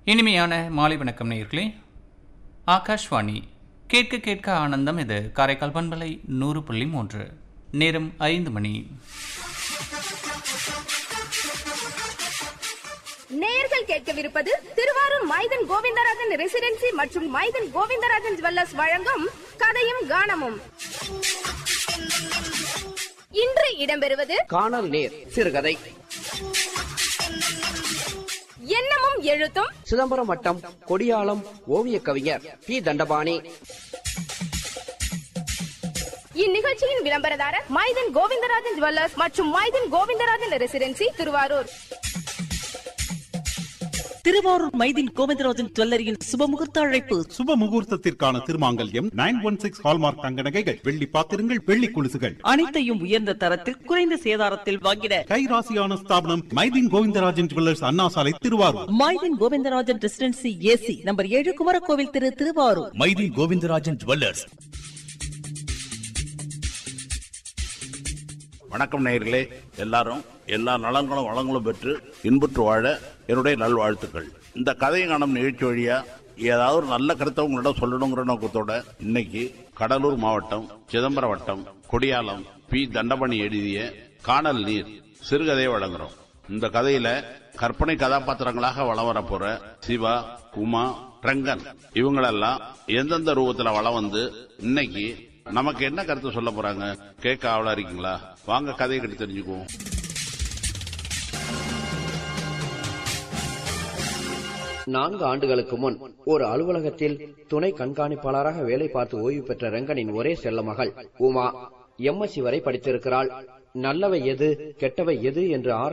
இனிமையான மாலை வணக்கம் நேயர்களே ஆகாஷ்வாணி கேட்க கேட்க ஆனந்தம் இது காரைக்கால் பண்பலை நூறு புள்ளி மூன்று நேரம் ஐந்து மணி நேயர்கள் கேட்கவிருப்பது திருவாரூர் மைதன் கோவிந்தராஜன் ரெசிடென்சி மற்றும் மைதன் கோவிந்தராஜன் ஜுவல்லர்ஸ் வழங்கும் கதையும் கானமும் இன்று இடம்பெறுவது காணல் நேர் சிறுகதை எண்ணமும் எழுத்தும் சிதம்பரம் வட்டம் கொடியாளம் ஓவிய கவிஞர் பி தண்டபாணி இந்நிகழ்ச்சியின் விளம்பரதாரர் மைதன் கோவிந்தராஜன் ஜுவல்லர்ஸ் மற்றும் மைதன் கோவிந்தராஜன் ரெசிடென்சி திருவாரூர் திருவாரூர் மைதின் கோவிந்தராஜன் ஜுவல்லரியின் சுபமுகூர்த்த அழைப்பு சுப முகூர்த்தத்திற்கான திருமாங்கல்யம் நைன் ஒன் சிக்ஸ் ஹால்மார்க் தங்க நகைகள் வெள்ளி பாத்திரங்கள் வெள்ளி கொலுசுகள் அனைத்தையும் உயர்ந்த தரத்தில் குறைந்த சேதாரத்தில் வாங்கிட கைராசியான ஸ்தாபனம் Maideen Govindarajan jewellers Anna Salai Thiruvarur Maideen Govindarajan residency AC number ஏழு குமரகோவில் திரு திருவாரூர் மைதீன் கோவிந்தராஜன் ஜுவல்லர்ஸ் வணக்கம் நேயர்களே எல்லாரும் எல்லா நலன்களும் வளங்களும் பெற்று இன்புற்று வாழ என்னுடைய நல்வாழ்த்துக்கள் இந்த கதையை காணும் நிகழ்ச்சி வழியா ஏதாவது ஒரு நல்ல கருத்தை உங்களிடம் சொல்லணுங்கிற நோக்கத்தோட இன்னைக்கு கடலூர் மாவட்டம் சிதம்பரம் வட்டம் கொடியாலம் பி தண்டபணி எழுதிய காணல் நீர் சிறுகதையை வழங்குறோம் இந்த கதையில கற்பனை கதாபாத்திரங்களாக வளம் வர போற சிவா உமா ரங்கன் இவங்களெல்லாம் எந்தெந்த ரூபத்துல வளம் வந்து இன்னைக்கு நமக்கு என்ன கருத்து சொல்ல போறாங்க கேட்க ஆவலா இருக்கீங்களா வாங்க கதையை கட்டி தெரிஞ்சுக்குவோம் நான்கு ஆண்டுகளுக்கு முன் ஒரு அலுவலகத்தில் துணை கண்காணிப்பாளராக வேலை பார்த்து ஓய்வு பெற்ற ரங்கனின் ஒரே செல்ல மகள் உமா எம்எஸ்சி வரை படித்திருக்கிறாள் நல்லவை எது கெட்டவை எது என்று